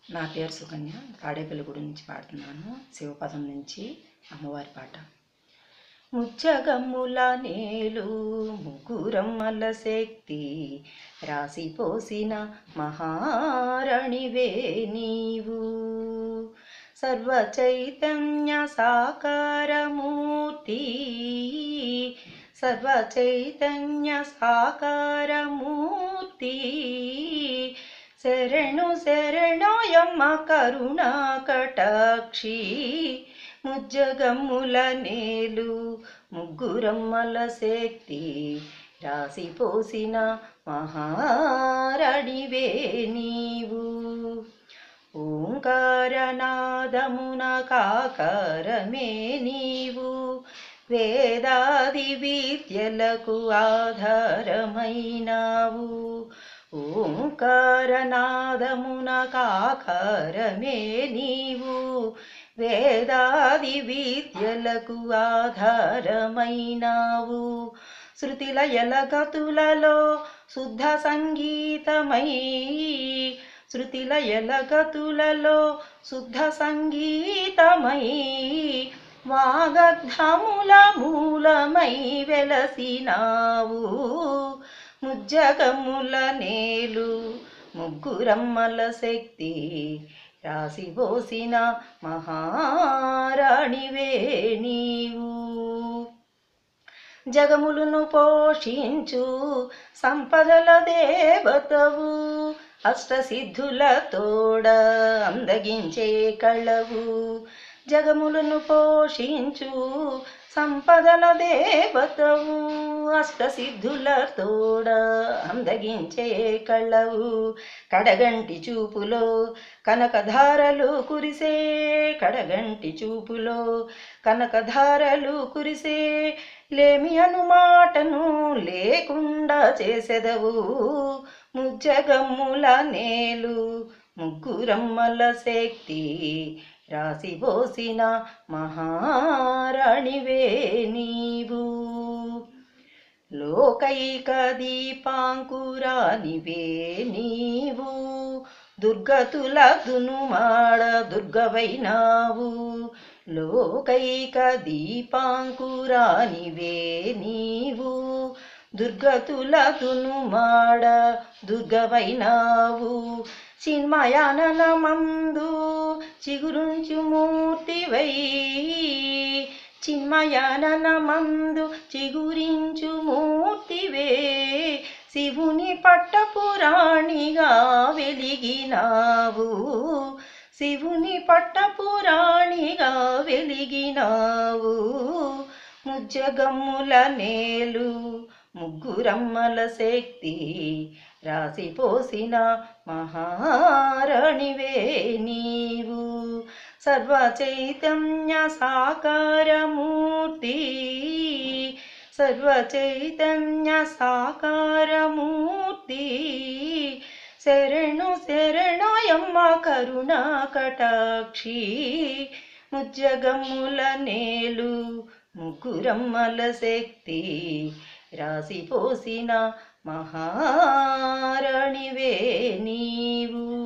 నా పేరు సుకన్య తాడేపల్లి గుడి నుంచి పాడుతున్నాను శివపదం నుంచి అమ్మవారి పాట ముచ్చగమ్ముల నేలు ముగ్గురమ్మల శక్తి రాసిపోసిన మహారణివే నీవు సర్వ చైతన్య సాకారమూర్తి సర్వ చైతన్య సాకారమూర్తి శరణు శరణోయమ్మ కరుణా కటాక్షి ముజ్జగమ్ముల నేలు ముగ్గురమ్మల శక్తి రాసిపోసిన మహారణివే నీవు ఓంకారనాదమున కాకరమే నీవు వేదాది విద్యలకు ఆధారమైనావు ఓంకారనాదమున కాకరమే నీవు వేదాది విద్యలకు ఆధారమైనావు శృతిల ఎలగతులలో శుద్ధ సంగీతమై శృతిల ఎలగతులలో శుద్ధ సంగీతమై వాగద్ధముల మూలమై వెలసినావు ముజ్జగముల నేలు ముగ్గురమ్మల శక్తి రాసిపోసిన మహారాణివే నీవు జగములను పోషించు సంపదల దేవతవు అష్టసిద్ధుల తోడ అందగించే కళవు జగములను పోషించు సంపదల దేవతవు అష్టసిద్ధుల తోడ అందగించే కళ్ళవు కడగంటి చూపులో కనకధారలు కురిసే కడగంటి చూపులో కనకధారలు కురిసే లేమి అనుమాటను లేకుండా చేసెదవు ముజ్జగమ్ముల నేలు ముగ్గురమ్మల శక్తి రాసిపోసిన మహారాణివే నీవు లోకైక దీపాంకురానివే నీవు దుర్గతుల దునుమాడ దుర్గవైనావు లోకైక దీపాంకురానివే నీవు దుర్గతుల దునుమాడ దుర్గవైనావు చిన్మయాననమందు చిగురుంచు మూర్తివై చిన్మయాననమందు చిగురించు మూర్తివే శివుని పట్టపురాణిగా వెలిగినావు శివుని పట్టపురాణిగా వెలిగినావు ముజ్జగమ్ముల నేలు ముగ్గురమ్మల శక్తి రాసిపోసిన మహారాణివే నీవు సర్వ చైతన్య సాకారమూర్తి సర్వ చైతన్య సాకారమూర్తి శరణు శరణయమ్మ కరుణా కటాక్షి ముజ్జగమ్ముల నేలు ముగ్గురమ్మల శక్తి రాసిపోసిన మహారాణివే నీవు